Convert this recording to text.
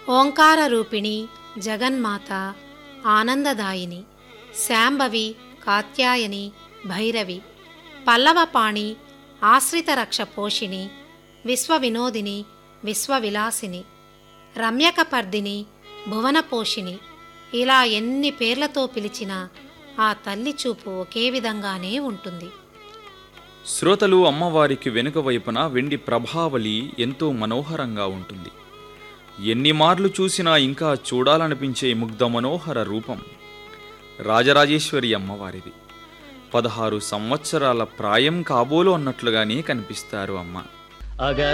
ఓంకార రూపిణి జగన్మాత ఆనందదాయిని శాంభవి కాత్యాయని భైరవి పల్లవపాణి ఆశ్రితరక్ష పోషిణి విశ్వవినోదిని విశ్వవిలాసిని రమ్యకపర్దిని భువనపోషిణి ఇలా ఎన్ని పేర్లతో పిలిచినా ఆ తల్లి చూపు ఒకే విధంగానే ఉంటుంది శ్రోతలు అమ్మవారికి వెనుక వైపున వెండి ప్రభావళి ఎంతో మనోహరంగా ఉంటుంది ఎన్ని మార్లు చూసినా ఇంకా చూడాలనిపించే ముగ్ధ మనోహర రూపం రాజరాజేశ్వరి అమ్మవారిది పదహారు సంవత్సరాల ప్రాయం కాబోలు అన్నట్లుగానే కనిపిస్తారు అమ్మ అగ